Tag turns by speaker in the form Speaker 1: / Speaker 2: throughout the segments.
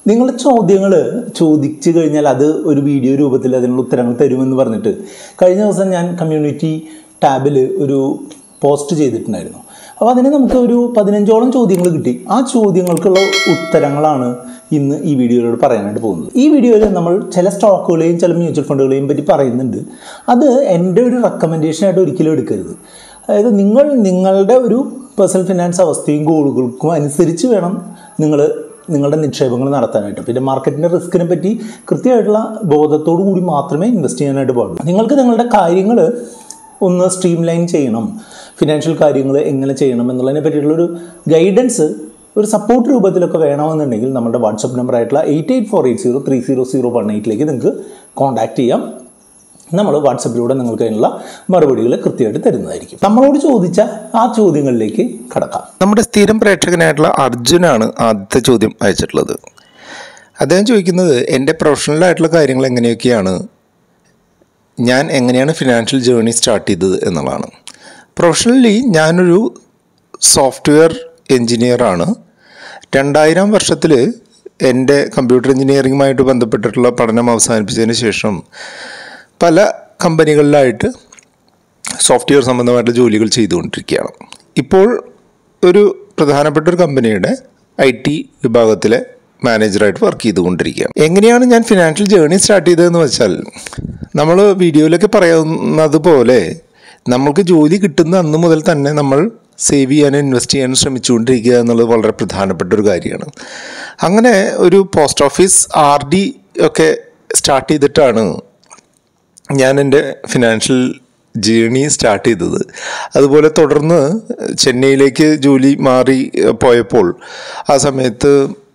Speaker 1: നിങ്ങളുടെ ചോദ്യങ്ങൾ ചോദിച്ചു കഴിഞ്ഞാൽ അത് ഒരു വീഡിയോ രൂപത്തിൽ അതിനുള്ള ഉത്തരങ്ങൾ തരുമെന്ന് പറഞ്ഞിട്ട് കഴിഞ്ഞ ദിവസം ഞാൻ കമ്മ്യൂണിറ്റി ടാബിൽ ഒരു പോസ്റ്റ് ചെയ്തിട്ടുണ്ടായിരുന്നു അപ്പോൾ അതിന് നമുക്ക് ഒരു പതിനഞ്ചോളം ചോദ്യങ്ങൾ കിട്ടി ആ ചോദ്യങ്ങൾക്കുള്ള ഉത്തരങ്ങളാണ് ഇന്ന് ഈ വീഡിയോയിലൂടെ പറയാനായിട്ട് പോകുന്നത് ഈ വീഡിയോയിൽ നമ്മൾ ചില സ്റ്റോക്കുകളെയും ചില മ്യൂച്വൽ ഫണ്ടുകളെയും പറ്റി പറയുന്നുണ്ട് അത് എൻ്റെ ഒരു റെക്കമെൻഡേഷനായിട്ട് ഒരിക്കലും എടുക്കരുത് അതായത് നിങ്ങൾ നിങ്ങളുടെ ഒരു പേഴ്സണൽ ഫിനാൻസ് അവസ്ഥയും ഗോളുകൾക്കും അനുസരിച്ച് വേണം നിങ്ങൾ നിങ്ങളുടെ നിക്ഷേപങ്ങൾ നടത്താനായിട്ട് പിന്നെ മാർക്കറ്റിൻ്റെ റിസ്കിനെ പറ്റി കൃത്യമായിട്ടുള്ള ബോധത്തോടു കൂടി മാത്രമേ ഇൻവെസ്റ്റ് ചെയ്യാനായിട്ട് പാടുള്ളൂ നിങ്ങൾക്ക് നിങ്ങളുടെ കാര്യങ്ങൾ ഒന്ന് സ്ട്രീം ലൈൻ ചെയ്യണം ഫിനാൻഷ്യൽ കാര്യങ്ങൾ എങ്ങനെ ചെയ്യണം എന്നുള്ളതിനെ പറ്റിയിട്ടുള്ളൊരു ഗൈഡൻസ് ഒരു സപ്പോർട്ട് രൂപത്തിലൊക്കെ വേണമെന്നുണ്ടെങ്കിൽ നമ്മുടെ വാട്സപ്പ് നമ്പർ ആയിട്ടുള്ള eight eight four eight zero three zero zero one എയ്റ്റിലേക്ക് നിങ്ങൾക്ക് കോൺടാക്ട് ചെയ്യാം നമ്മൾ വാട്സപ്പിലൂടെ നിങ്ങൾക്ക് അതിനുള്ള മറുപടികൾ കൃത്യമായിട്ട് തരുന്നതായിരിക്കും നമ്മളോട് ചോദിച്ച ആ ചോദ്യങ്ങളിലേക്ക് കടക്കാം
Speaker 2: നമ്മുടെ സ്ഥിരം പ്രേക്ഷകനായിട്ടുള്ള അർജുനാണ് ആദ്യത്തെ ചോദ്യം അയച്ചിട്ടുള്ളത് അദ്ദേഹം ചോദിക്കുന്നത് എൻ്റെ പ്രൊഫഷണലായിട്ടുള്ള കാര്യങ്ങൾ എങ്ങനെയൊക്കെയാണ് ഞാൻ എങ്ങനെയാണ് ഫിനാൻഷ്യൽ ജേർണി സ്റ്റാർട്ട് ചെയ്തത് എന്നുള്ളതാണ് പ്രൊഫഷണലി ഞാനൊരു സോഫ്റ്റ്വെയർ എൻജിനീയറാണ് രണ്ടായിരം വർഷത്തിൽ എൻ്റെ കമ്പ്യൂട്ടർ എഞ്ചിനീയറിങ്ങുമായിട്ട് ബന്ധപ്പെട്ടിട്ടുള്ള പഠനം അവസാനിപ്പിച്ചതിന് ശേഷം പല കമ്പനികളിലായിട്ട് സോഫ്റ്റ്വെയർ സംബന്ധമായിട്ടുള്ള ജോലികൾ ചെയ്തുകൊണ്ടിരിക്കുകയാണ് ഇപ്പോൾ ഒരു പ്രധാനപ്പെട്ട ഒരു കമ്പനിയുടെ ഐ ടി വിഭാഗത്തിലെ മാനേജറായിട്ട് വർക്ക് ചെയ്തുകൊണ്ടിരിക്കുകയാണ് എങ്ങനെയാണ് ഞാൻ ഫിനാൻഷ്യൽ ജേർണി സ്റ്റാർട്ട് ചെയ്തതെന്ന് വെച്ചാൽ നമ്മൾ വീഡിയോയിലൊക്കെ പറയുന്നത് പോലെ നമ്മൾക്ക് ജോലി കിട്ടുന്ന അന്ന് മുതൽ തന്നെ നമ്മൾ സേവ് ചെയ്യാനും ഇൻവെസ്റ്റ് ചെയ്യാനും ശ്രമിച്ചുകൊണ്ടിരിക്കുക എന്നുള്ളത് വളരെ പ്രധാനപ്പെട്ട ഒരു കാര്യമാണ് അങ്ങനെ ഒരു പോസ്റ്റ് ഓഫീസ് ആർ ഡി ഒക്കെ സ്റ്റാർട്ട് ചെയ്തിട്ടാണ് ഞാൻ എൻ്റെ ഫിനാൻഷ്യൽ ജേണി സ്റ്റാർട്ട് ചെയ്തത് അതുപോലെ തുടർന്ന് ചെന്നൈയിലേക്ക് ജോലി മാറി പോയപ്പോൾ ആ സമയത്ത്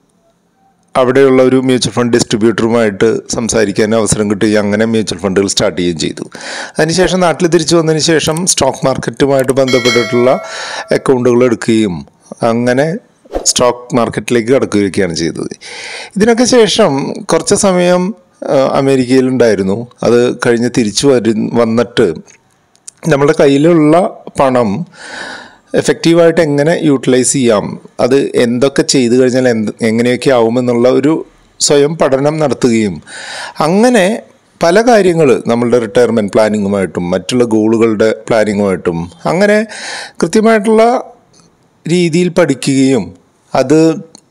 Speaker 2: അവിടെയുള്ള ഒരു മ്യൂച്വൽ ഫണ്ട് ഡിസ്ട്രിബ്യൂട്ടറുമായിട്ട് സംസാരിക്കാൻ അവസരം കിട്ടുകയും അങ്ങനെ മ്യൂച്വൽ ഫണ്ടുകൾ സ്റ്റാർട്ട് ചെയ്യുകയും ചെയ്തു അതിനുശേഷം നാട്ടിൽ തിരിച്ചു വന്നതിന് ശേഷം സ്റ്റോക്ക് മാർക്കറ്റുമായിട്ട് ബന്ധപ്പെട്ടിട്ടുള്ള അക്കൗണ്ടുകൾ എടുക്കുകയും അങ്ങനെ സ്റ്റോക്ക് മാർക്കറ്റിലേക്ക് കടക്കുകയൊക്കെയാണ് ചെയ്തത് ഇതിനൊക്കെ ശേഷം കുറച്ച് സമയം ആ, അമേരിക്കയിലുണ്ടായിരുന്നു അത് കഴിഞ്ഞ് തിരിച്ചു വരു വന്നിട്ട് നമ്മുടെ കയ്യിലുള്ള പണം എഫക്റ്റീവായിട്ട് എങ്ങനെ യൂട്ടിലൈസ് ചെയ്യാം അത് എന്തൊക്കെ ചെയ്തു കഴിഞ്ഞാൽ എന്ത് എങ്ങനെയൊക്കെ ആവുമെന്നുള്ള ഒരു സ്വയം പഠനം നടത്തുകയും അങ്ങനെ പല കാര്യങ്ങൾ നമ്മളുടെ റിട്ടയർമെൻറ്റ് പ്ലാനിങ്ങുമായിട്ടും മറ്റുള്ള ഗോളുകളുടെ പ്ലാനിങ്ങുമായിട്ടും അങ്ങനെ കൃത്യമായിട്ടുള്ള രീതിയിൽ പഠിക്കുകയും അത്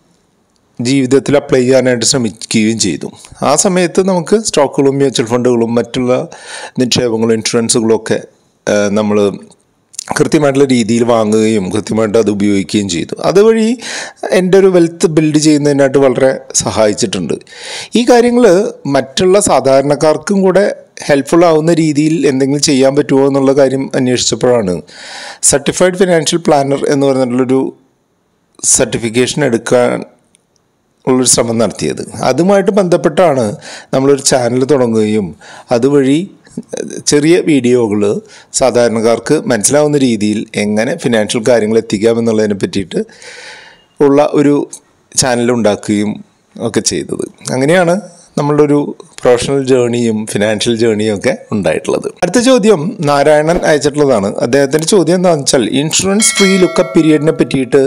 Speaker 2: ജീവിതത്തിൽ അപ്ലൈ ചെയ്യാനായിട്ട് ശ്രമിക്കുകയും ചെയ്തു ആ സമയത്ത് നമുക്ക് സ്റ്റോക്കുകളും മ്യൂച്വൽ ഫണ്ടുകളും മറ്റുള്ള നിക്ഷേപങ്ങളും ഇൻഷുറൻസുകളും ഒക്കെ നമ്മൾ കൃത്യമായിട്ടുള്ള രീതിയിൽ വാങ്ങുകയും കൃത്യമായിട്ട് അത് ഉപയോഗിക്കുകയും ചെയ്തു അതുവഴി എൻ്റെ ഒരു വെൽത്ത് ബിൽഡ് ചെയ്യുന്നതിനായിട്ട് വളരെ സഹായിച്ചിട്ടുണ്ട് ഈ കാര്യങ്ങൾ മറ്റുള്ള സാധാരണക്കാർക്കും കൂടെ ഹെൽപ്ഫുൾ ആവുന്ന രീതിയിൽ എന്തെങ്കിലും ചെയ്യാൻ പറ്റുമോ എന്നുള്ള കാര്യം അന്വേഷിച്ചപ്പോഴാണ് സർട്ടിഫൈഡ് ഫിനാൻഷ്യൽ പ്ലാനർ എന്ന് പറഞ്ഞിട്ടുള്ളൊരു സർട്ടിഫിക്കേഷൻ എടുക്കാൻ ഉള്ളൊരു ശ്രമം നടത്തിയത് അതുമായിട്ട് ബന്ധപ്പെട്ടാണ് നമ്മളൊരു ചാനൽ തുടങ്ങുകയും അതുവഴി ചെറിയ വീഡിയോകൾ സാധാരണക്കാർക്ക് മനസ്സിലാവുന്ന രീതിയിൽ എങ്ങനെ ഫിനാൻഷ്യൽ കാര്യങ്ങൾ എത്തിക്കാമെന്നുള്ളതിനെ പറ്റിയിട്ട് ഉള്ള ഒരു ചാനൽ ഉണ്ടാക്കുകയും ഒക്കെ ചെയ്തത് അങ്ങനെയാണ് നമ്മളുടെ ഒരു പ്രൊഫഷണൽ ജേണിയും ഫിനാൻഷ്യൽ ജേണിയും ഒക്കെ ഉണ്ടായിട്ടുള്ളത് അടുത്ത ചോദ്യം നാരായണൻ അയച്ചിട്ടുള്ളതാണ് അദ്ദേഹത്തിൻ്റെ ചോദ്യം എന്താണെന്ന് വെച്ചാൽ ഇൻഷുറൻസ് ഫ്രീ ലുക്കപ്പ് പീരിയഡിനെ പറ്റിയിട്ട്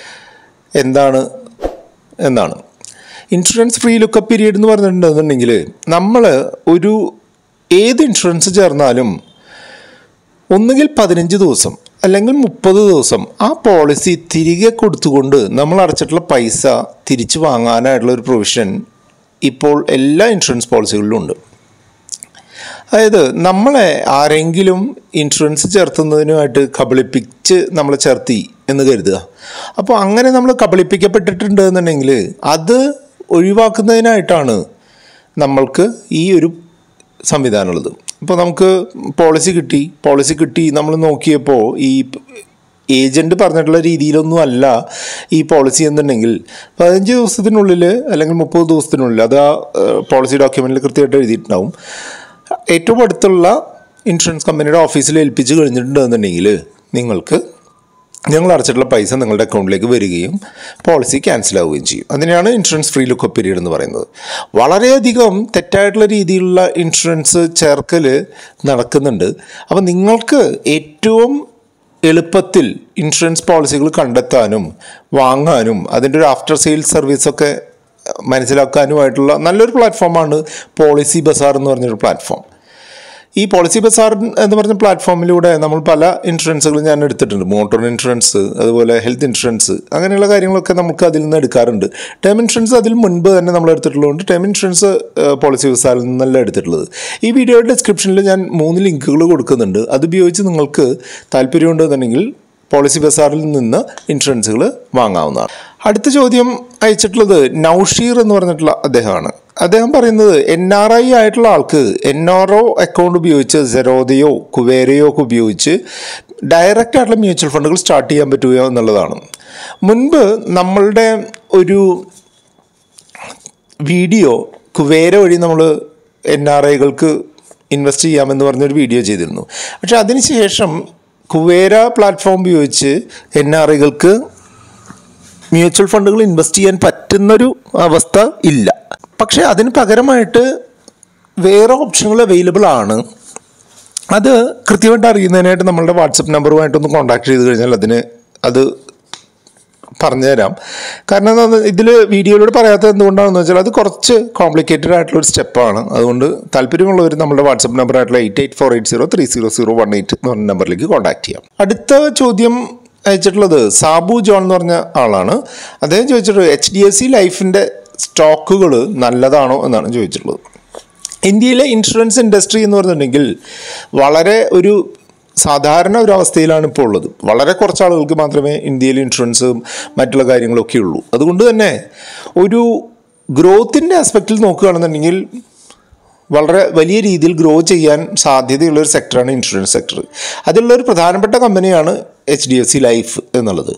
Speaker 2: എന്താണ് എന്നാണ് ഇൻഷുറൻസ് ഫ്രീ ലുക്കപ്പ് പീരീഡ് എന്ന് പറഞ്ഞിട്ടുണ്ടെന്നുണ്ടെങ്കിൽ നമ്മൾ ഒരു ഏത് ഇൻഷുറൻസ് ചേർന്നാലും ഒന്നുകിൽ പതിനഞ്ച് ദിവസം അല്ലെങ്കിൽ മുപ്പത് ദിവസം ആ പോളിസി തിരികെ കൊടുത്തുകൊണ്ട് നമ്മൾ അടച്ചിട്ടുള്ള പൈസ തിരിച്ചു വാങ്ങാനായിട്ടുള്ള ഒരു പ്രൊവിഷൻ ഇപ്പോൾ എല്ലാ ഇൻഷുറൻസ് പോളിസികളിലും ഉണ്ട് അതായത് നമ്മളെ ആരെങ്കിലും ഇൻഷുറൻസ് ചേർത്തുന്നതിനുമായിട്ട് കബളിപ്പിച്ച് നമ്മളെ ചേർത്തി എന്ന് കരുതുക അപ്പോൾ അങ്ങനെ നമ്മൾ കബളിപ്പിക്കപ്പെട്ടിട്ടുണ്ട് എന്നുണ്ടെങ്കിൽ അത് ഒഴിവാക്കുന്നതിനായിട്ടാണ് നമ്മൾക്ക് ഈ ഒരു സംവിധാനമുള്ളത് ഇപ്പോൾ നമുക്ക് പോളിസി കിട്ടി പോളിസി കിട്ടി നമ്മൾ നോക്കിയപ്പോൾ ഈ ഏജൻറ്റ് പറഞ്ഞിട്ടുള്ള രീതിയിലൊന്നും അല്ല ഈ പോളിസി എന്നുണ്ടെങ്കിൽ പതിനഞ്ച് ദിവസത്തിനുള്ളിൽ അല്ലെങ്കിൽ മുപ്പത് ദിവസത്തിനുള്ളിൽ അത് ആ പോളിസി ഡോക്യുമെൻറ്റിൽ കൃത്യമായിട്ട് എഴുതിയിട്ടുണ്ടാവും ഏറ്റവും അടുത്തുള്ള ഇൻഷുറൻസ് കമ്പനിയുടെ ഓഫീസിൽ ഏൽപ്പിച്ച് കഴിഞ്ഞിട്ടുണ്ടെന്നുണ്ടെങ്കിൽ നിങ്ങൾക്ക് ഞങ്ങൾ അടച്ചിട്ടുള്ള പൈസ നിങ്ങളുടെ അക്കൗണ്ടിലേക്ക് വരികയും പോളിസി ക്യാൻസൽ ആവുകയും ചെയ്യും അതിനെയാണ് ഇൻഷുറൻസ് ഫ്രീ ലുക്കപ്പ് പീരീഡ് എന്ന് പറയുന്നത് വളരെയധികം തെറ്റായിട്ടുള്ള രീതിയിലുള്ള ഇൻഷുറൻസ് ചേർക്കൽ നടക്കുന്നുണ്ട് അപ്പോൾ നിങ്ങൾക്ക് ഏറ്റവും എളുപ്പത്തിൽ ഇൻഷുറൻസ് പോളിസികൾ കണ്ടെത്താനും വാങ്ങാനും അതിൻ്റെ ഒരു ആഫ്റ്റർ സെയിൽസ് സർവീസൊക്കെ മനസ്സിലാക്കാനുമായിട്ടുള്ള നല്ലൊരു പ്ലാറ്റ്ഫോമാണ് പോളിസി ബസാർ എന്ന് പറഞ്ഞൊരു പ്ലാറ്റ്ഫോം ഈ പോളിസി ബസാർ എന്ന് പറഞ്ഞ പ്ലാറ്റ്ഫോമിലൂടെ നമ്മൾ പല ഇൻഷുറൻസുകളും ഞാൻ എടുത്തിട്ടുണ്ട് മോട്ടോർ ഇൻഷുറൻസ് അതുപോലെ ഹെൽത്ത് ഇൻഷുറൻസ് അങ്ങനെയുള്ള കാര്യങ്ങളൊക്കെ നമുക്ക് അതിൽ നിന്ന് എടുക്കാറുണ്ട് ടേം ഇൻഷുറൻസ് അതിൽ മുൻപ് തന്നെ നമ്മൾ എടുത്തിട്ടുള്ളതുകൊണ്ട് ടേം ഇൻഷുറൻസ് പോളിസി ബസാറിൽ നിന്നല്ല എടുത്തിട്ടുള്ളത് ഈ വീഡിയോയുടെ ഡിസ്ക്രിപ്ഷനിൽ ഞാൻ മൂന്ന് ലിങ്കുകൾ കൊടുക്കുന്നുണ്ട് അത് ഉപയോഗിച്ച് നിങ്ങൾക്ക് താല്പര്യമുണ്ടെന്നുണ്ടെങ്കിൽ പോളിസി ബസാറിൽ നിന്ന് ഇൻഷുറൻസുകൾ വാങ്ങാവുന്നതാണ് അടുത്ത ചോദ്യം അയച്ചിട്ടുള്ളത് നൗഷീർ എന്ന് പറഞ്ഞിട്ടുള്ള അദ്ദേഹമാണ് അദ്ദേഹം പറയുന്നത് എൻ ആർ ഐ ആയിട്ടുള്ള ആൾക്ക് എൻ ആർ ഒ അക്കൗണ്ട് ഉപയോഗിച്ച് സെറോദയോ കുവേരയോ ഒക്കെ ഉപയോഗിച്ച് ഡയറക്റ്റ് ആയിട്ടുള്ള മ്യൂച്വൽ ഫണ്ടുകൾ സ്റ്റാർട്ട് ചെയ്യാൻ പറ്റുകയോ എന്നുള്ളതാണ് മുൻപ് നമ്മളുടെ ഒരു വീഡിയോ കുവേര വഴി നമ്മൾ എൻ ആർ ഐകൾക്ക് ഇൻവെസ്റ്റ് ചെയ്യാമെന്ന് പറഞ്ഞൊരു വീഡിയോ ചെയ്തിരുന്നു പക്ഷേ അതിനുശേഷം കുവേര പ്ലാറ്റ്ഫോം ഉപയോഗിച്ച് എൻ ആർ ഐകൾക്ക് മ്യൂച്വൽ ഫണ്ടുകൾ ഇൻവെസ്റ്റ് ചെയ്യാൻ പറ്റുന്നൊരു അവസ്ഥ ഇല്ല പക്ഷേ അതിന് പകരമായിട്ട് വേറെ ഓപ്ഷനുകൾ അവൈലബിൾ ആണ് അത് കൃത്യമായിട്ട് അറിയുന്നതിനായിട്ട് നമ്മളുടെ വാട്സപ്പ് നമ്പറുമായിട്ടൊന്ന് കോൺടാക്ട് ചെയ്ത് കഴിഞ്ഞാൽ അതിന് അത് പറഞ്ഞുതരാം കാരണം എന്താ ഇതിൽ വീഡിയോയിലൂടെ പറയാത്തത് എന്തുകൊണ്ടാണെന്ന് വെച്ചാൽ അത് കുറച്ച് കോംപ്ലിക്കേറ്റഡ് ആയിട്ടുള്ള ഒരു സ്റ്റെപ്പാണ് അതുകൊണ്ട് താല്പര്യമുള്ളവർ നമ്മുടെ വാട്സപ്പ് നമ്പർ ആയിട്ടുള്ള eight eight four eight zero three zero zero one eight എന്ന് പറഞ്ഞ നമ്പറിലേക്ക് കോൺടാക്ട് ചെയ്യാം അടുത്ത ചോദ്യം അയച്ചിട്ടുള്ളത് സാബു ജോൺ എന്ന് പറഞ്ഞ ആളാണ് അദ്ദേഹം ചോദിച്ചിട്ടുള്ളത് എച്ച് ഡി എഫ് സി ലൈഫിൻ്റെ സ്റ്റോക്കുകൾ നല്ലതാണോ എന്നാണ് ചോദിച്ചിട്ടുള്ളത് ഇന്ത്യയിലെ ഇൻഷുറൻസ് ഇൻഡസ്ട്രി എന്ന് പറഞ്ഞിട്ടുണ്ടെങ്കിൽ വളരെ ഒരു സാധാരണ ഒരു അവസ്ഥയിലാണ് ഇപ്പോൾ ഉള്ളത് വളരെ കുറച്ച് ആളുകൾക്ക് മാത്രമേ ഇന്ത്യയിൽ ഇൻഷുറൻസും മറ്റുള്ള കാര്യങ്ങളൊക്കെ ഉള്ളൂ അതുകൊണ്ട് തന്നെ ഒരു ഗ്രോത്തിൻ്റെ ആസ്പെക്റ്റിൽ നോക്കുകയാണെന്നുണ്ടെങ്കിൽ വളരെ വലിയ രീതിയിൽ ഗ്രോ ചെയ്യാൻ സാധ്യതയുള്ള ഒരു സെക്ടറാണ് ഇൻഷുറൻസ് സെക്ടർ അതിലുള്ള ഒരു പ്രധാനപ്പെട്ട കമ്പനിയാണ് H D F C life എന്നുള്ളത്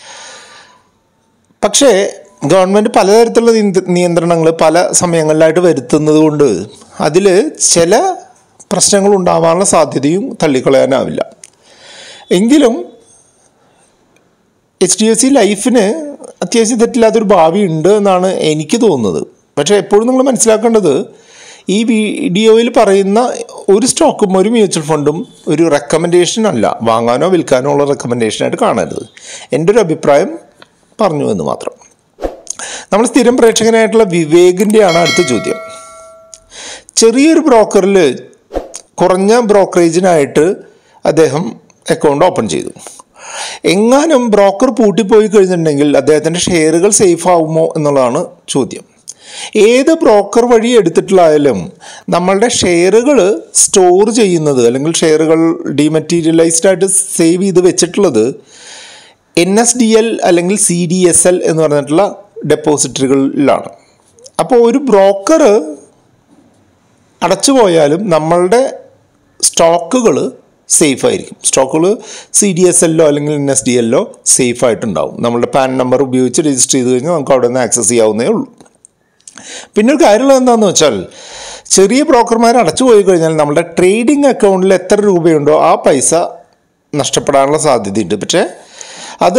Speaker 2: പക്ഷേ ഗവൺമെൻറ് പലതരത്തിലുള്ള നിയന്ത്രണങ്ങൾ പല സമയങ്ങളിലായിട്ട് വരുത്തുന്നത് കൊണ്ട് അതിൽ ചില പ്രശ്നങ്ങൾ ഉണ്ടാവാനുള്ള സാധ്യതയും തള്ളിക്കളയാനാവില്ല എങ്കിലും എച്ച് ഡി എഫ് സി ലൈഫിന് അത്യാവശ്യം തെറ്റില്ലാത്തൊരു ഭാവി ഉണ്ട് എന്നാണ് എനിക്ക് തോന്നുന്നത് പക്ഷേ എപ്പോഴും നിങ്ങൾ മനസ്സിലാക്കേണ്ടത് ഈ വീഡിയോയിൽ പറയുന്ന ഒരു സ്റ്റോക്കും ഒരു മ്യൂച്വൽ ഫണ്ടും ഒരു റെക്കമെൻഡേഷൻ അല്ല വാങ്ങാനോ വിൽക്കാനോ ഉള്ള റെക്കമെൻഡേഷനായിട്ട് കാണരുത് എൻ്റെ ഒരു അഭിപ്രായം പറഞ്ഞു എന്ന് മാത്രം നമ്മൾ സ്ഥിരം പ്രേക്ഷകനായിട്ടുള്ള വിവേകിൻ്റെയാണ് അടുത്ത ചോദ്യം ചെറിയൊരു ബ്രോക്കറിൽ കുറഞ്ഞ ബ്രോക്കറേജിനായിട്ട് അദ്ദേഹം അക്കൗണ്ട് ഓപ്പൺ ചെയ്തു എങ്ങാനും ബ്രോക്കർ പൂട്ടിപ്പോയി കഴിഞ്ഞിട്ടുണ്ടെങ്കിൽ അദ്ദേഹത്തിൻ്റെ ഷെയറുകൾ സേഫ് ആവുമോ എന്നുള്ളതാണ് ചോദ്യം ഏത് ബ്രോക്കർ വഴി എടുത്തിട്ടുള്ളായാലും നമ്മളുടെ ഷെയറുകൾ സ്റ്റോർ ചെയ്യുന്നത് അല്ലെങ്കിൽ ഷെയറുകൾ ഡിമെറ്റീരിയലൈസ്ഡ് ആയിട്ട് സേവ് ചെയ്ത് വെച്ചിട്ടുള്ളത് എൻ എസ് ഡി എൽ അല്ലെങ്കിൽ സി ഡി എസ് എൽ എന്ന് പറഞ്ഞിട്ടുള്ള ഡെപ്പോസിറ്ററികളിലാണ് അപ്പോൾ ഒരു ബ്രോക്കർ അടച്ചുപോയാലും നമ്മളുടെ സ്റ്റോക്കുകൾ സേഫ് ആയിരിക്കും സ്റ്റോക്കുകൾ സി ഡി എസ് എല്ലോ അല്ലെങ്കിൽ എൻ എസ് ഡി എല്ലോ സേഫ് ആയിട്ടുണ്ടാവും നമ്മളുടെ പാൻ നമ്പർ ഉപയോഗിച്ച് രജിസ്റ്റർ ചെയ്ത് കഴിഞ്ഞാൽ നമുക്ക് അവിടെ നിന്ന് ആക്സസ് ചെയ്യാവുന്നേ ഉള്ളൂ പിന്നെ ഒരു കാര്യമുള്ളത് എന്താണെന്ന് വെച്ചാൽ ചെറിയ ബ്രോക്കർമാർ അടച്ചു പോയി കഴിഞ്ഞാൽ നമ്മുടെ ട്രേഡിംഗ് അക്കൗണ്ടിൽ എത്ര രൂപയുണ്ടോ ആ പൈസ നഷ്ടപ്പെടാനുള്ള സാധ്യതയുണ്ട് പക്ഷേ അത്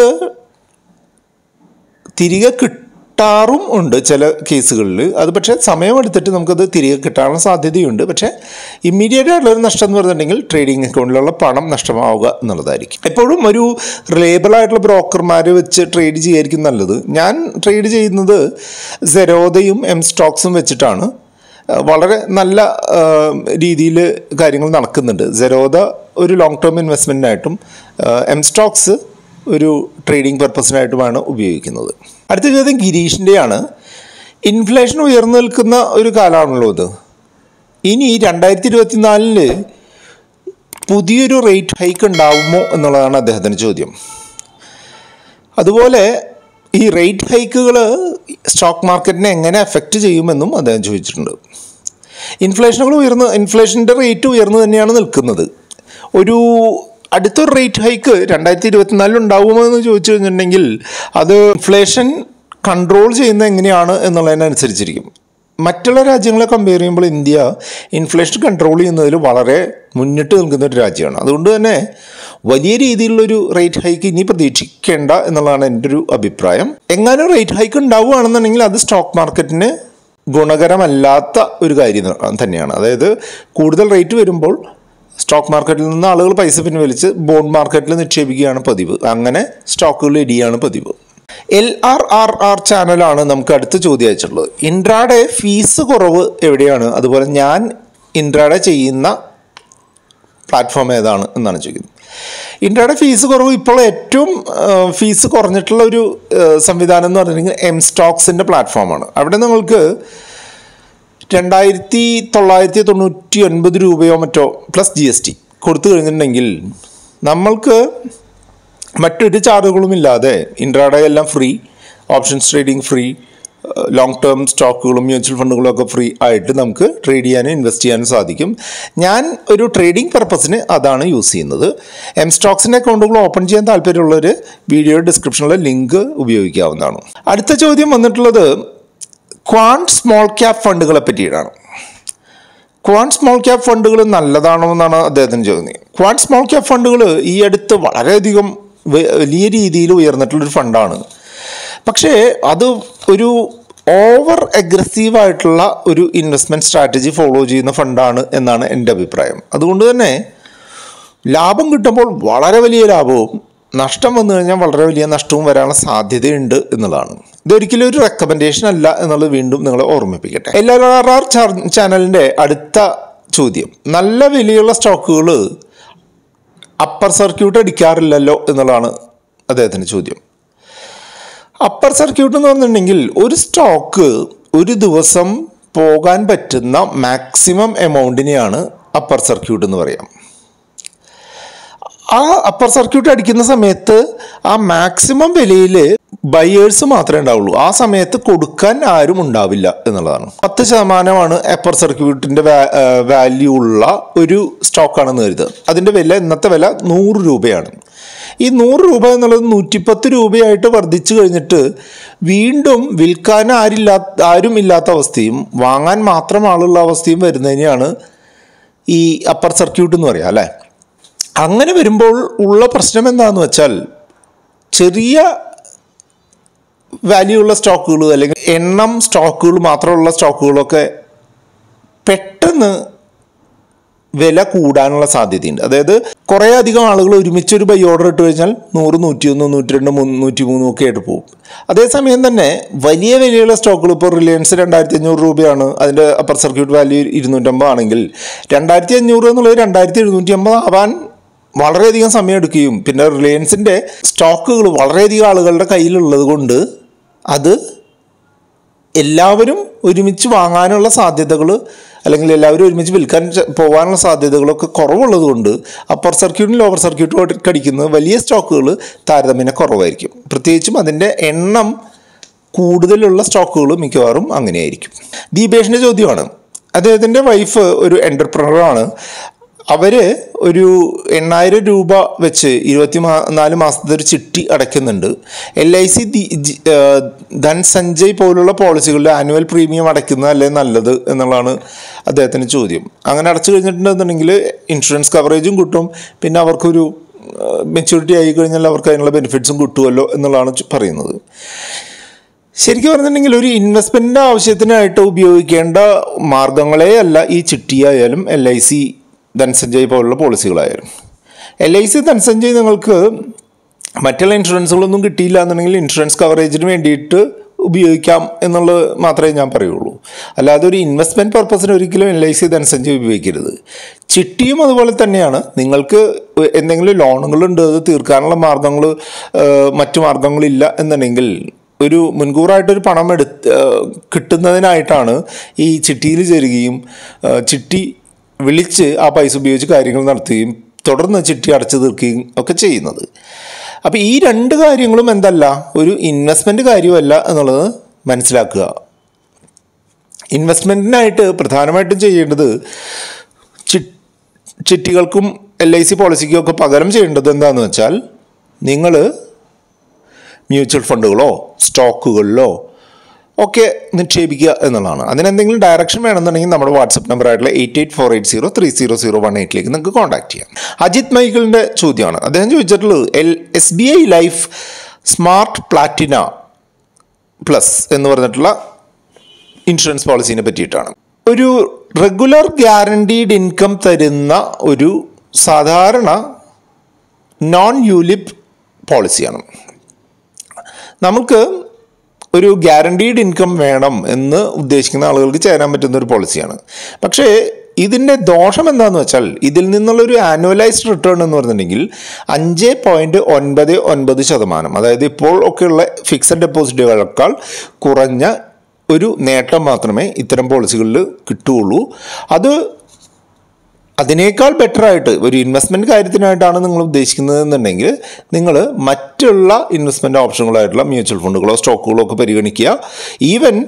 Speaker 2: തിരികെ കിട്ടാറും ഉണ്ട് ചില കേസുകളിൽ അത് പക്ഷേ സമയമെടുത്തിട്ട് നമുക്കത് തിരികെ കിട്ടാനുള്ള സാധ്യതയുണ്ട് പക്ഷേ ഇമ്മീഡിയറ്റ് ആയിട്ടുള്ളൊരു നഷ്ടം എന്ന് പറഞ്ഞിട്ടുണ്ടെങ്കിൽ ട്രേഡിംഗ് അക്കൗണ്ടിലുള്ള പണം നഷ്ടമാവുക എന്നുള്ളതായിരിക്കും എപ്പോഴും ഒരു റിലേബിൾ ആയിട്ടുള്ള ബ്രോക്കർമാർ വെച്ച് ട്രേഡ് ചെയ്യായിരിക്കും നല്ലത് ഞാൻ ട്രേഡ് ചെയ്യുന്നത് സെരോദയും എം സ്റ്റോക്സും വെച്ചിട്ടാണ് വളരെ നല്ല രീതിയിൽ കാര്യങ്ങൾ നടക്കുന്നുണ്ട് സെരോദ ഒരു ലോങ് ടേം ഇൻവെസ്റ്റ്മെൻറ്റിനായിട്ടും എം സ്റ്റോക്സ് ഒരു ട്രേഡിംഗ് പർപ്പസിനായിട്ടുമാണ് ഉപയോഗിക്കുന്നത് അടുത്ത ചോദ്യം ഗിരീഷിൻ്റെയാണ് ഇൻഫ്ലേഷൻ ഉയർന്നു നിൽക്കുന്ന ഒരു കാലമാണല്ലോ ഇത് ഇനി രണ്ടായിരത്തി ഇരുപത്തിനാലില് പുതിയൊരു റേറ്റ് ഹൈക്ക് ഉണ്ടാവുമോ എന്നുള്ളതാണ് അദ്ദേഹത്തിൻ്റെ ചോദ്യം അതുപോലെ ഈ റേറ്റ് ഹൈക്കുകൾ സ്റ്റോക്ക് മാർക്കറ്റിനെ എങ്ങനെ എഫക്റ്റ് ചെയ്യുമെന്നും അദ്ദേഹം ചോദിച്ചിട്ടുണ്ട് ഇൻഫ്ലേഷനുകൾ ഉയർന്ന് ഇൻഫ്ലേഷൻ്റെ റേറ്റ് ഉയർന്നു തന്നെയാണ് നിൽക്കുന്നത് ഒരു അടുത്തൊരു റേറ്റ് ഹൈക്ക് രണ്ടായിരത്തി ഇരുപത്തിനാലിൽ ഉണ്ടാവുമോ എന്ന് ചോദിച്ചു കഴിഞ്ഞിട്ടുണ്ടെങ്കിൽ അത് ഇൻഫ്ലേഷൻ കൺട്രോൾ ചെയ്യുന്ന എങ്ങനെയാണ് എന്നുള്ളതിനനുസരിച്ചിരിക്കും മറ്റുള്ള രാജ്യങ്ങളെ കമ്പയർ ചെയ്യുമ്പോൾ ഇന്ത്യ ഇൻഫ്ലേഷൻ കൺട്രോൾ ചെയ്യുന്നതിൽ വളരെ മുന്നിട്ട് നിൽക്കുന്ന ഒരു രാജ്യമാണ് അതുകൊണ്ട് തന്നെ വലിയ രീതിയിലുള്ളൊരു റേറ്റ് ഹൈക്ക് ഇനി പ്രതീക്ഷിക്കേണ്ട എന്നുള്ളതാണ് എൻ്റെ ഒരു അഭിപ്രായം എങ്ങാനും റേറ്റ് ഹൈക്ക് ഉണ്ടാവുകയാണെന്നുണ്ടെങ്കിൽ അത് സ്റ്റോക്ക് മാർക്കറ്റിന് ഗുണകരമല്ലാത്ത ഒരു കാര്യം തന്നെയാണ് അതായത് കൂടുതൽ റേറ്റ് വരുമ്പോൾ സ്റ്റോക്ക് മാർക്കറ്റിൽ നിന്ന് ആളുകൾ പൈസ പിൻവലിച്ച് ബോണ്ട് മാർക്കറ്റിൽ നിക്ഷേപിക്കുകയാണ് പതിവ് അങ്ങനെ സ്റ്റോക്കുകൾ ഇടിയാണ് പതിവ് എൽ ആർ ആർ ആർ ചാനലാണ് നമുക്ക് അടുത്ത ചോദ്യം അയച്ചിട്ടുള്ളത് ഇൻട്രാഡേ ഫീസ് കുറവ് എവിടെയാണ് അതുപോലെ ഞാൻ ഇൻട്രാഡേ ചെയ്യുന്ന പ്ലാറ്റ്ഫോം ഏതാണ് എന്നാണ് ചോദിക്കുന്നത് ഇൻട്രാഡേ ഫീസ് കുറവ് ഇപ്പോൾ ഏറ്റവും ആ, ഫീസ് കുറഞ്ഞിട്ടുള്ള ഒരു ആ, സംവിധാനം എന്ന് പറഞ്ഞിട്ടുണ്ടെങ്കിൽ എം സ്റ്റോക്സിൻ്റെ പ്ലാറ്റ്ഫോമാണ് അവിടെ നിങ്ങൾക്ക് രണ്ടായിരത്തി തൊള്ളായിരത്തി തൊണ്ണൂറ്റി ഒൻപത് രൂപയോ മറ്റോ പ്ലസ് ജി എസ് ടി കൊടുത്തു കഴിഞ്ഞിട്ടുണ്ടെങ്കിൽ നമ്മൾക്ക് മറ്റൊരു ചാർജുകളും ഇല്ലാതെ ഇൻട്രാഡേ എല്ലാം free options trading free long term സ്റ്റോക്കുകളും മ്യൂച്വൽ ഫണ്ടുകളും ഒക്കെ ഫ്രീ ആയിട്ട് നമുക്ക് ട്രേഡ് ചെയ്യാനും ഇൻവെസ്റ്റ് ചെയ്യാനും സാധിക്കും ഞാൻ ഒരു ട്രേഡിംഗ് പർപ്പസിന് അതാണ് യൂസ് ചെയ്യുന്നത് എം സ്റ്റോക്സിൻ്റെ അക്കൗണ്ടുകൾ ഓപ്പൺ ചെയ്യാൻ താല്പര്യമുള്ളവർ വീഡിയോ ഡിസ്ക്രിപ്ഷനിലെ ലിങ്ക് ഉപയോഗിക്കാവുന്നതാണ് അടുത്ത ചോദ്യം വന്നിട്ടുള്ളത് ക്വാണ്ട് സ്മോൾ ക്യാപ് ഫണ്ടുകളെ പറ്റിയിട്ടാണ് ക്വാണ്ട് സ്മോൾ ക്യാപ് ഫണ്ടുകൾ നല്ലതാണോ എന്നാണ് അദ്ദേഹത്തിന് ചോദിക്കുന്നത് ക്വാണ്ട് സ്മോൾ ക്യാപ് ഫണ്ടുകൾ ഈ അടുത്ത് വളരെയധികം വ- വലിയ രീതിയിൽ ഉയർന്നിട്ടുള്ളൊരു ഫണ്ടാണ് പക്ഷേ അത് ഒരു ഓവർ അഗ്രസീവ് ആയിട്ടുള്ള ഒരു ഇൻവെസ്റ്റ്മെൻറ്റ് സ്ട്രാറ്റജി ഫോളോ ചെയ്യുന്ന ഫണ്ടാണ് എന്നാണ് എൻ്റെ അഭിപ്രായം അതുകൊണ്ട് തന്നെ ലാഭം കിട്ടുമ്പോൾ വളരെ വലിയ ലാഭവും നഷ്ടം വന്നു കഴിഞ്ഞാൽ വളരെ വലിയ നഷ്ടവും വരാനുള്ള സാധ്യതയുണ്ട് എന്നുള്ളതാണ് ഇതൊരിക്കലും ഒരു റെക്കമെൻഡേഷൻ അല്ല എന്നുള്ളത് വീണ്ടും നിങ്ങളെ ഓർമ്മിപ്പിക്കട്ടെ എൽ ആർ ആർ ചാനലിൻ്റെ അടുത്ത ചോദ്യം നല്ല വിലയുള്ള സ്റ്റോക്കുകൾ അപ്പർ സർക്യൂട്ട് അടിക്കാറില്ലല്ലോ എന്നുള്ളതാണ് അദ്ദേഹത്തിൻ്റെ ചോദ്യം അപ്പർ സർക്യൂട്ട് എന്ന് പറഞ്ഞിട്ടുണ്ടെങ്കിൽ ഒരു സ്റ്റോക്ക് ഒരു ദിവസം പോകാൻ പറ്റുന്ന മാക്സിമം എമൗണ്ടിനെയാണ് അപ്പർ സർക്യൂട്ട് എന്ന് പറയാം ആ അപ്പർ സർക്യൂട്ട് അടിക്കുന്ന സമയത്ത് ആ മാക്സിമം വിലയിൽ ബയേഴ്സ് മാത്രമേ ഉണ്ടാവുള്ളൂ ആ സമയത്ത് കൊടുക്കാൻ ആരും ഉണ്ടാവില്ല എന്നുള്ളതാണ് പത്ത് ശതമാനമാണ് അപ്പർ സർക്യൂട്ടിൻ്റെ വാല്യൂ ഉള്ള ഒരു സ്റ്റോക്കാണെന്ന് കരുതുക അതിൻ്റെ വില ഇന്നത്തെ വില നൂറ് രൂപയാണ് ഈ നൂറ് രൂപ എന്നുള്ളത് നൂറ്റിപ്പത്ത് രൂപയായിട്ട് വർദ്ധിച്ചു കഴിഞ്ഞിട്ട് വീണ്ടും വിൽക്കാൻ ആരില്ലാത്ത ആരും ഇല്ലാത്ത അവസ്ഥയും വാങ്ങാൻ മാത്രം ആളുള്ള അവസ്ഥയും വരുന്നതിനെയാണ് ഈ അപ്പർ സർക്യൂട്ട് എന്ന് പറയാം അല്ലേ അങ്ങനെ വരുമ്പോൾ ഉള്ള പ്രശ്നം എന്താണെന്ന് വെച്ചാൽ ചെറിയ വാല്യൂ ഉള്ള സ്റ്റോക്കുകൾ അല്ലെങ്കിൽ എണ്ണം സ്റ്റോക്കുകൾ മാത്രമുള്ള സ്റ്റോക്കുകളൊക്കെ പെട്ടെന്ന് വില കൂടാനുള്ള സാധ്യതയുണ്ട് അതായത് കുറേ അധികം ആളുകൾ ഒരുമിച്ച് ഒരു ബൈ ഓർഡർ ഇട്ട് കഴിഞ്ഞാൽ നൂറ് നൂറ്റിയൊന്ന് നൂറ്റി രണ്ട് നൂറ്റി മൂന്നും ഒക്കെ ആയിട്ട് പോകും അതേസമയം തന്നെ വലിയ വിലയുള്ള സ്റ്റോക്കുകൾ ഇപ്പോൾ റിലയൻസ് രണ്ടായിരത്തി അഞ്ഞൂറ് രൂപയാണ് അതിൻ്റെ അപ്പർ സർക്യൂട്ട് വാല്യൂ ഇരുന്നൂറ്റമ്പത് ആണെങ്കിൽ രണ്ടായിരത്തി അഞ്ഞൂറ് എന്നുള്ളത് രണ്ടായിരത്തി എഴുന്നൂറ്റി അമ്പത് ആവാൻ വളരെയധികം സമയം എടുക്കുകയും പിന്നെ റിലയൻസിൻ്റെ സ്റ്റോക്കുകൾ വളരെയധികം ആളുകളുടെ കയ്യിലുള്ളത് കൊണ്ട് അത് എല്ലാവരും ഒരുമിച്ച് വാങ്ങാനുള്ള സാധ്യതകൾ അല്ലെങ്കിൽ എല്ലാവരും ഒരുമിച്ച് വിൽക്കാൻ ച- പോകാനുള്ള സാധ്യതകളൊക്കെ കുറവുള്ളത് കൊണ്ട് അപ്പർ സർക്യൂട്ടും ലോവർ സർക്യൂട്ടും കടിക്കുന്ന വലിയ സ്റ്റോക്കുകൾ താരതമ്യേന കുറവായിരിക്കും പ്രത്യേകിച്ചും അതിൻ്റെ എണ്ണം കൂടുതലുള്ള സ്റ്റോക്കുകൾ മിക്കവാറും അങ്ങനെയായിരിക്കും ദീപേഷിൻ്റെ ചോദ്യമാണ് അദ്ദേഹത്തിൻ്റെ വൈഫ് ഒരു എൻ്റർപ്രണറാണ് അവർ ഒരു എണ്ണായിരം രൂപ വെച്ച് ഇരുപത്തി മാ നാല് മാസത്തെ ഒരു ചിട്ടി അടയ്ക്കുന്നുണ്ട് L I C Dhan Sanjay പോലുള്ള പോളിസികളുടെ ആനുവൽ പ്രീമിയം അടയ്ക്കുന്നതല്ലേ നല്ലത് എന്നുള്ളതാണ് അദ്ദേഹത്തിൻ്റെ ചോദ്യം അങ്ങനെ അടച്ചു കഴിഞ്ഞിട്ടുണ്ടെന്നുണ്ടെങ്കിൽ ഇൻഷുറൻസ് കവറേജും കിട്ടും പിന്നെ അവർക്കൊരു മെച്യൂരിറ്റി ആയി കഴിഞ്ഞാൽ അവർക്ക് അതിനുള്ള ബെനിഫിറ്റ്സും കിട്ടുമല്ലോ എന്നുള്ളതാണ് ചു- പറയുന്നത് ശരിക്കും പറഞ്ഞിട്ടുണ്ടെങ്കിൽ ഒരു ഇൻവെസ്റ്റ്മെൻറ്റിൻ്റെ ആവശ്യത്തിനായിട്ട് ഉപയോഗിക്കേണ്ട മാർഗങ്ങളേ അല്ല ഈ ചിട്ടിയായാലും എൽ ഐ സി ധൻസഞ്ജയ് പോലുള്ള പോളിസികളായാലും എൽ ഐ സി ധൻസഞ്ജയ് നിങ്ങൾക്ക് മറ്റുള്ള ഇൻഷുറൻസുകളൊന്നും കിട്ടിയില്ല എന്നുണ്ടെങ്കിൽ ഇൻഷുറൻസ് കവറേജിന് വേണ്ടിയിട്ട് ഉപയോഗിക്കാം എന്നുള്ളത് മാത്രമേ ഞാൻ പറയുള്ളൂ അല്ലാതെ ഒരു ഇൻവെസ്റ്റ്മെൻറ്റ് പർപ്പസിന് ഒരിക്കലും എൽ ഐ സി ധനസഞ്ചയം ഉപയോഗിക്കരുത് ചിട്ടിയും അതുപോലെ തന്നെയാണ് നിങ്ങൾക്ക് എന്തെങ്കിലും ലോണുകളുണ്ട് അത് തീർക്കാനുള്ള മാർഗങ്ങൾ മറ്റു മാർഗങ്ങളില്ല എന്നുണ്ടെങ്കിൽ ഒരു മുൻകൂറായിട്ടൊരു പണം എടുത്ത് ഏഹ്, കിട്ടുന്നതിനായിട്ടാണ് ഈ ചിട്ടിയിൽ ചേരുകയും ഏഹ്, ചിട്ടി വിളിച്ച് ആ പൈസ ഉപയോഗിച്ച് കാര്യങ്ങൾ നടത്തുകയും തുടർന്ന് ചിട്ടി അടച്ചു തീർക്കുകയും ഒക്കെ ചെയ്യുന്നത് അപ്പോൾ ഈ രണ്ട് കാര്യങ്ങളും എന്തല്ല ഒരു ഇൻവെസ്റ്റ്മെൻറ്റ് കാര്യമല്ല എന്നുള്ളത് മനസ്സിലാക്കുക ഇൻവെസ്റ്റ്മെൻറ്റിനായിട്ട് പ്രധാനമായിട്ടും ചെയ്യേണ്ടത് ചി- ചിട്ടികൾക്കും എൽ ഐ സി പോളിസിക്കും ഒക്കെ പകരം ചെയ്യേണ്ടത് എന്താണെന്ന് വെച്ചാൽ നിങ്ങൾ മ്യൂച്വൽ ഫണ്ടുകളോ സ്റ്റോക്കുകളിലോ ഒക്കെ നിക്ഷേപിക്കുക എന്നുള്ളതാണ് അതിനെന്തെങ്കിലും ഡയറക്ഷൻ വേണമെന്നുണ്ടെങ്കിൽ നമ്മുടെ വാട്സപ്പ് നമ്പർ ആയിട്ടുള്ള eight eight four eight zero three zero zero one എയ്റ്റിലേക്ക് നിങ്ങൾക്ക് കോൺടാക്ട് ചെയ്യാം അജിത് മൈക്കിളിൻ്റെ ചോദ്യമാണ് അദ്ദേഹം ചോദിച്ചിട്ടുള്ളത് L S B I life smart platina plus എന്ന് പറഞ്ഞിട്ടുള്ള ഇൻഷുറൻസ് പോളിസീനെ പറ്റിയിട്ടാണ് ഒരു റെഗുലർ ഗ്യാരണ്ടീഡ് ഇൻകം തരുന്ന ഒരു സാധാരണ നോൺ യൂലിപ്പ് പോളിസിയാണ് നമുക്ക് ഒരു ഗ്യാരണ്ടീഡ് ഇൻകം വേണം എന്ന് ഉദ്ദേശിക്കുന്ന ആളുകൾക്ക് ചേരാൻ പറ്റുന്ന ഒരു പോളിസിയാണ് പക്ഷേ ഇതിൻ്റെ ദോഷം എന്താണെന്ന് വെച്ചാൽ ഇതിൽ നിന്നുള്ളൊരു ആനുവലൈസ്ഡ് റിട്ടേൺ എന്ന് പറഞ്ഞിട്ടുണ്ടെങ്കിൽ അഞ്ച് പോയിൻറ്റ് ഒൻപത് ഒൻപത് ശതമാനം അതായത് ഇപ്പോൾ ഒക്കെയുള്ള ഫിക്സഡ് ഡെപ്പോസിറ്റുകളേക്കാൾ കുറഞ്ഞ ഒരു നേട്ടം മാത്രമേ ഇത്തരം പോളിസികളിൽ കിട്ടുകയുള്ളൂ അത് അതിനേക്കാൾ ബെറ്റർ ആയിട്ട് ഒരു ഇൻവെസ്റ്റ്മെൻറ്റ് കാര്യത്തിനായിട്ടാണ് നിങ്ങൾ ഉദ്ദേശിക്കുന്നത് എന്നുണ്ടെങ്കിൽ നിങ്ങൾ മറ്റുള്ള ഇൻവെസ്റ്റ്മെൻറ്റ് ഓപ്ഷനുകളായിട്ടുള്ള മ്യൂച്വൽ ഫണ്ടുകളോ സ്റ്റോക്കുകളോ ഒക്കെ പരിഗണിക്കുക ഈവൻ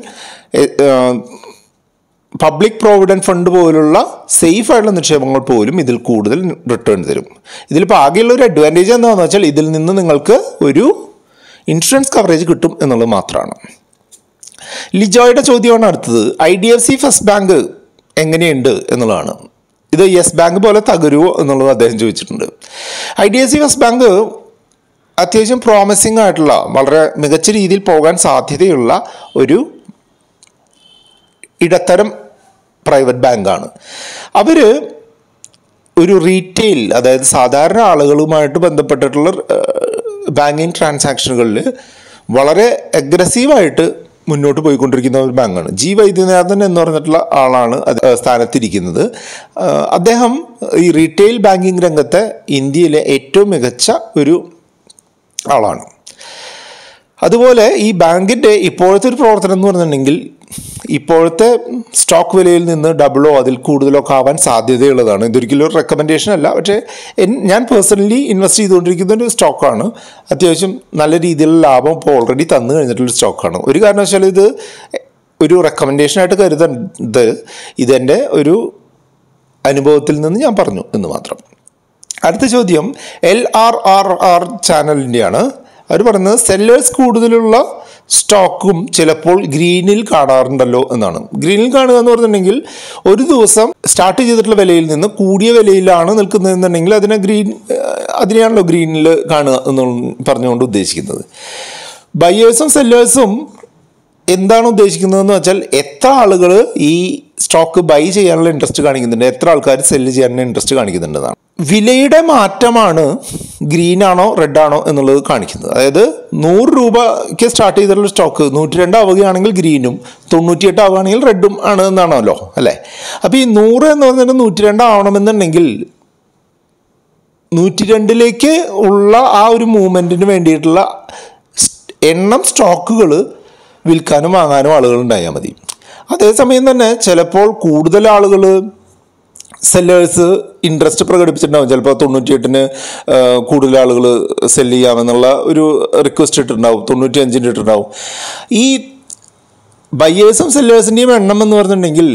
Speaker 2: പബ്ലിക് പ്രോവിഡൻറ്റ് ഫണ്ട് പോലുള്ള സേഫ് ആയിട്ടുള്ള നിക്ഷേപങ്ങൾ പോലും ഇതിൽ കൂടുതൽ റിട്ടേൺ തരും ഇതിലിപ്പോൾ ആകെയുള്ള ഒരു അഡ്വാൻറ്റേജ് എന്താണെന്ന് വെച്ചാൽ ഇതിൽ നിന്ന് നിങ്ങൾക്ക് ഒരു ഇൻഷുറൻസ് കവറേജ് കിട്ടും എന്നുള്ളത് മാത്രമാണ് ലിജോയുടെ ചോദ്യമാണ് അടുത്തത് I D F C first bank എങ്ങനെയുണ്ട് എന്നുള്ളതാണ് ഇത് യെസ് ബാങ്ക് പോലെ തകരുമോ എന്നുള്ളത് അദ്ദേഹം ചോദിച്ചിട്ടുണ്ട് I D F C first bank അത്യാവശ്യം പ്രോമിസിംഗ് ആയിട്ടുള്ള വളരെ മികച്ച രീതിയിൽ പോകാൻ സാധ്യതയുള്ള ഒരു ഇടത്തരം പ്രൈവറ്റ് ബാങ്കാണ് അവർ ഒരു റീറ്റെയിൽ അതായത് സാധാരണ ആളുകളുമായിട്ട് ബന്ധപ്പെട്ടിട്ടുള്ള ബാങ്കിങ് ട്രാൻസാക്ഷനുകളിൽ വളരെ അഗ്രസീവായിട്ട് മുന്നോട്ട് പോയിക്കൊണ്ടിരിക്കുന്ന ഒരു ബാങ്കാണ് ജി വൈദ്യനാഥൻ എന്ന് പറഞ്ഞിട്ടുള്ള ആളാണ് അത് സ്ഥാനത്തിരിക്കുന്നത് അദ്ദേഹം ഈ റീറ്റെയിൽ ബാങ്കിങ് രംഗത്തെ ഇന്ത്യയിലെ ഏറ്റവും മികച്ച ഒരു ആളാണ് അതുപോലെ ഈ ബാങ്കിൻ്റെ ഇപ്പോഴത്തെ ഒരു പ്രവർത്തനം എന്ന് പറഞ്ഞിട്ടുണ്ടെങ്കിൽ ഇപ്പോഴത്തെ സ്റ്റോക്ക് വിലയിൽ നിന്ന് ഡബിളോ അതിൽ കൂടുതലോ ഒക്കെ ആവാൻ സാധ്യതയുള്ളതാണ് ഇതൊരിക്കലും ഒരു റെക്കമെൻഡേഷൻ അല്ല പക്ഷേ ഞാൻ പേഴ്സണലി ഇൻവെസ്റ്റ് ചെയ്തുകൊണ്ടിരിക്കുന്ന ഒരു സ്റ്റോക്കാണ് അത്യാവശ്യം നല്ല രീതിയിലുള്ള ലാഭം ഇപ്പോൾ ഓൾറെഡി തന്നു കഴിഞ്ഞിട്ടുള്ള സ്റ്റോക്കാണ് ഒരു കാരണവശാലും ഇത് ഒരു റെക്കമെൻഡേഷനായിട്ട് കരുതരുത് ഇതെൻ്റെ ഒരു അനുഭവത്തിൽ നിന്ന് ഞാൻ പറഞ്ഞു എന്ന് മാത്രം അടുത്ത ചോദ്യം എൽ ആർ ആർ ആർ ചാനലിൻ്റെയാണ് അവർ പറയുന്നത് സെല്ലേഴ്സ് കൂടുതലുള്ള സ്റ്റോക്കും ചിലപ്പോൾ ഗ്രീനിൽ കാണാറുണ്ടല്ലോ എന്നാണ് ഗ്രീനിൽ കാണുക എന്ന് പറഞ്ഞിട്ടുണ്ടെങ്കിൽ ഒരു ദിവസം സ്റ്റാർട്ട് ചെയ്തിട്ടുള്ള വിലയിൽ നിന്ന് കൂടിയ വിലയിലാണ് നിൽക്കുന്നതെന്നുണ്ടെങ്കിൽ അതിനെ ഗ്രീൻ അതിനെയാണല്ലോ ഗ്രീനിൽ കാണുക എന്ന് പറഞ്ഞുകൊണ്ട് ഉദ്ദേശിക്കുന്നത് ബയേഴ്സും സെല്ലേഴ്സും എന്താണ് ഉദ്ദേശിക്കുന്നതെന്ന് വെച്ചാൽ എത്ര ആളുകൾ ഈ സ്റ്റോക്ക് ബൈ ചെയ്യാനുള്ള ഇൻട്രസ്റ്റ് കാണിക്കുന്നുണ്ട് എത്ര ആൾക്കാർ സെല്ല് ചെയ്യാനുള്ള ഇൻട്രസ്റ്റ് കാണിക്കുന്നുണ്ടെന്നാണ് വിലയുടെ മാറ്റമാണ് ഗ്രീൻ ആണോ റെഡ് ആണോ എന്നുള്ളത് കാണിക്കുന്നത് അതായത് നൂറ് രൂപയ്ക്ക് സ്റ്റാർട്ട് ചെയ്തിട്ടുള്ള സ്റ്റോക്ക് നൂറ്റി രണ്ട് ആവുകയാണെങ്കിൽ ഗ്രീനും തൊണ്ണൂറ്റിയെട്ട് ആവുകയാണെങ്കിൽ റെഡും ആണ് എന്നാണല്ലോ അല്ലേ അപ്പോൾ ഈ നൂറ് എന്ന് പറഞ്ഞിട്ട് നൂറ്റി രണ്ട് ആവണമെന്നുണ്ടെങ്കിൽ നൂറ്റി രണ്ടിലേക്ക് ഉള്ള ആ ഒരു മൂവ്മെൻറ്റിന് വേണ്ടിയിട്ടുള്ള എണ്ണം സ്റ്റോക്കുകൾ വിൽക്കാനും വാങ്ങാനും ആളുകൾ ഉണ്ടായാൽ മതി അതേസമയം തന്നെ ചിലപ്പോൾ കൂടുതൽ ആളുകൾ സെല്ലേഴ്സ് ഇൻട്രസ്റ്റ് പ്രകടിപ്പിച്ചിട്ടുണ്ടാവും ചിലപ്പോൾ തൊണ്ണൂറ്റിയെട്ടിന് കൂടുതൽ ആളുകൾ സെല് ചെയ്യാമെന്നുള്ള ഒരു റിക്വസ്റ്റ് ഇട്ടിട്ടുണ്ടാവും തൊണ്ണൂറ്റി അഞ്ചിന് ഇട്ടിട്ടുണ്ടാവും ഈ ബയ്യേഴ്സും സെല്ലേഴ്സിൻ്റെയും എണ്ണം എന്ന് പറഞ്ഞിട്ടുണ്ടെങ്കിൽ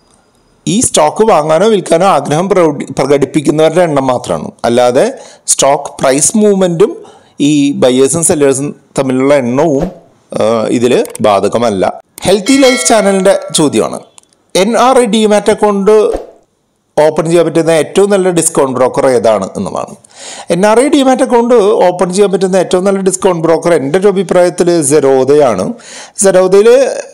Speaker 2: ഈ സ്റ്റോക്ക് വാങ്ങാനോ വിൽക്കാനോ ആഗ്രഹം പ്രകടിപ്പിക്കുന്നവരുടെ എണ്ണം മാത്രമാണ് അല്ലാതെ സ്റ്റോക്ക് പ്രൈസ് മൂവ്മെൻറ്റും ഈ ബയ്യേഴ്സും സെല്ലേഴ്സും തമ്മിലുള്ള എണ്ണവും ഇതിൽ ബാധകമല്ല ഹെൽത്തി ലൈഫ് ചാനലിൻ്റെ ചോദ്യമാണ് N R I demat account open ചെയ്യാൻ പറ്റുന്ന ഏറ്റവും നല്ല ഡിസ്കൗണ്ട് ബ്രോക്കർ ഏതാണ് എന്നുള്ളതാണ് N R I demat account open ചെയ്യാൻ പറ്റുന്ന ഏറ്റവും നല്ല ഡിസ്കൗണ്ട് ബ്രോക്കർ എൻ്റെ ഒരു അഭിപ്രായത്തിൽ സെറോദയാണ് സെറോദയിൽ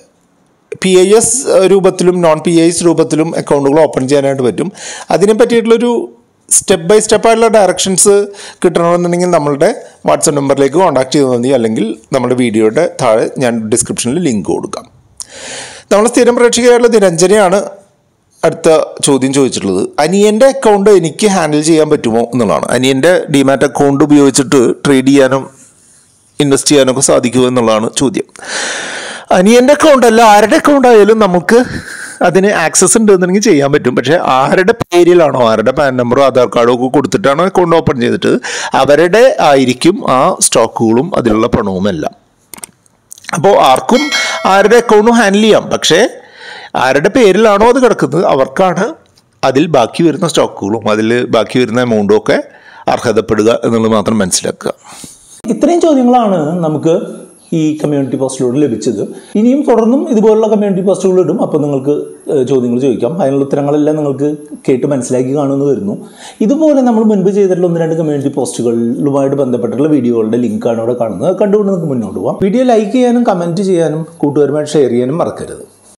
Speaker 2: പി ഐ എസ് രൂപത്തിലും നോൺ പി ഐ എസ് രൂപത്തിലും അക്കൗണ്ടുകൾ ഓപ്പൺ ചെയ്യാനായിട്ട് പറ്റും അതിനെ പറ്റിയിട്ടുള്ളൊരു സ്റ്റെപ്പ് ബൈ സ്റ്റെപ്പ് ആയിട്ടുള്ള ഡയറക്ഷൻസ് കിട്ടണമെന്നുണ്ടെങ്കിൽ നമ്മളുടെ വാട്സപ്പ് നമ്പറിലേക്ക് കോൺടാക്ട് ചെയ്താൽ മതി അല്ലെങ്കിൽ നമ്മുടെ വീഡിയോയുടെ താഴെ ഞാൻ ഡിസ്ക്രിപ്ഷനിൽ ലിങ്ക് കൊടുക്കാം നമ്മൾ സ്ഥിരം പ്രേക്ഷകരായിട്ടുള്ള നിരഞ്ജനയാണ് അടുത്ത ചോദ്യം ചോദിച്ചിട്ടുള്ളത് അനിയൻ്റെ അക്കൗണ്ട് എനിക്ക് ഹാൻഡിൽ ചെയ്യാൻ പറ്റുമോ എന്നുള്ളതാണ് അനിയൻ്റെ ഡിമാറ്റ് അക്കൗണ്ട് ഉപയോഗിച്ചിട്ട് ട്രേഡ് ചെയ്യാനും ഇൻവെസ്റ്റ് ചെയ്യാനൊക്കെ സാധിക്കുമോ എന്നുള്ളതാണ് ചോദ്യം അനിയൻ്റെ അക്കൗണ്ട് അല്ല ആരുടെ അക്കൗണ്ട് ആയാലും നമുക്ക് അതിന് ആക്സസ് ഉണ്ട് എന്നുണ്ടെങ്കിൽ ചെയ്യാൻ പറ്റും പക്ഷേ ആരുടെ പേരിലാണോ ആരുടെ പാൻ നമ്പറോ ആധാർ കാർഡോ ഒക്കെ കൊടുത്തിട്ടാണോ അക്കൗണ്ട് ഓപ്പൺ ചെയ്തിട്ട് അവരുടെ ആയിരിക്കും ആ സ്റ്റോക്കുകളും അതിലുള്ള പണവും എല്ലാം അപ്പോൾ ആർക്കും ആരുടെ അക്കൗണ്ടും ഹാൻഡിൽ ചെയ്യാം പക്ഷേ ആരുടെ പേരിലാണോ അത് കിടക്കുന്നത് അവർക്കാണ് അതിൽ ബാക്കി വരുന്ന സ്റ്റോക്കുകളും അതിൽ ബാക്കി വരുന്ന എമൗണ്ടും ഒക്കെ അർഹതപ്പെടുക എന്നുള്ളത് മാത്രം മനസ്സിലാക്കുക
Speaker 1: ഇത്രയും ചോദ്യങ്ങളാണ് നമുക്ക് ഈ കമ്മ്യൂണിറ്റി പോസ്റ്റിലൂടെ ലഭിച്ചത് ഇനിയും തുടർന്നും ഇതുപോലുള്ള കമ്മ്യൂണിറ്റി പോസ്റ്റുകൾ ഇടും അപ്പോൾ നിങ്ങൾക്ക് ഏഹ്, ചോദ്യങ്ങൾ ചോദിക്കാം അതിനുള്ള ഉത്തരങ്ങളെല്ലാം നിങ്ങൾക്ക് കേട്ട് മനസ്സിലാക്കി കാണുമെന്ന് വരുന്നു ഇതുപോലെ നമ്മൾ മുൻപ് ചെയ്തിട്ടുള്ള ഒന്ന് രണ്ട് കമ്മ്യൂണിറ്റി പോസ്റ്റുകളുമായിട്ട് ബന്ധപ്പെട്ടുള്ള വീഡിയോകളുടെ ലിങ്കാണ് ഇവിടെ കാണുന്നത് അത് കണ്ടുകൊണ്ട് നിങ്ങൾക്ക് മുന്നോട്ട് പോകാം വീഡിയോ ലൈക്ക് ചെയ്യാനും കമൻറ്റ് ചെയ്യാനും കൂട്ടുകാരുമായിട്ട് ഷെയർ ചെയ്യാനും മറക്കരുത്